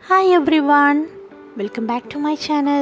hi everyone welcome back to my channel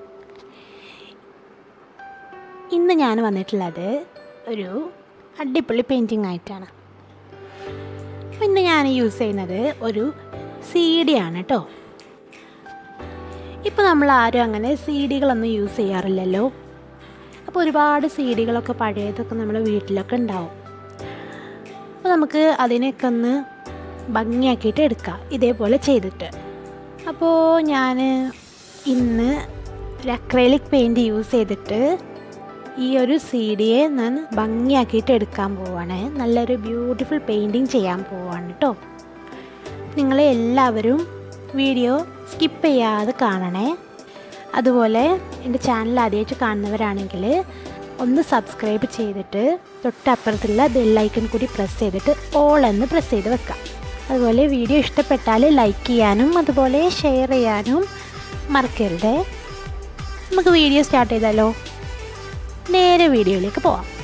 ഇന്ന് ഞാൻ വന്നിട്ടുള്ളത് ഒരു അടിപൊളി പെയിൻറ്റിങ് ആയിട്ടാണ് അപ്പോൾ ഇന്ന് ഞാൻ യൂസ് ചെയ്യുന്നത് ഒരു സി ഡി ആണ് കേട്ടോ ഇപ്പോൾ നമ്മൾ ആരും അങ്ങനെ സി ഡികളൊന്നും യൂസ് ചെയ്യാറില്ലല്ലോ അപ്പോൾ ഒരുപാട് സി ഡികളൊക്കെ പഴയതൊക്കെ നമ്മുടെ വീട്ടിലൊക്കെ ഉണ്ടാവും അപ്പോൾ നമുക്ക് അതിനൊക്കെ ഒന്ന് ഭംഗിയാക്കിയിട്ട് എടുക്കാം ഇതേപോലെ ചെയ്തിട്ട് അപ്പോൾ ഞാൻ ഇന്ന് ഒരു അക്രൈലിക് പെയിൻറ് യൂസ് ചെയ്തിട്ട് ഈ ഒരു സി ഡിയെ ഞാൻ ഭംഗിയാക്കിയിട്ട് എടുക്കാൻ പോവാണ് നല്ലൊരു ബ്യൂട്ടിഫുൾ പെയിൻറ്റിങ് ചെയ്യാൻ പോവാണ് കേട്ടോ നിങ്ങളെ എല്ലാവരും വീഡിയോ സ്കിപ്പ് ചെയ്യാതെ കാണണേ അതുപോലെ എൻ്റെ ചാനൽ ആദ്യമായിട്ട് കാണുന്നവരാണെങ്കിൽ ഒന്ന് സബ്സ്ക്രൈബ് ചെയ്തിട്ട് തൊട്ടപ്പുറത്തുള്ള ബെല്ലൈക്കൺ കൂടി പ്രസ് ചെയ്തിട്ട് ഓൾ എന്ന് പ്രസ് ചെയ്ത് വെക്കാം അതുപോലെ വീഡിയോ ഇഷ്ടപ്പെട്ടാൽ ലൈക്ക് ചെയ്യാനും അതുപോലെ ഷെയർ ചെയ്യാനും മറക്കരുത് നമുക്ക് വീഡിയോ സ്റ്റാർട്ട് ചെയ്താലോ നേരെ വീഡിയോയിലേക്ക് പോവാം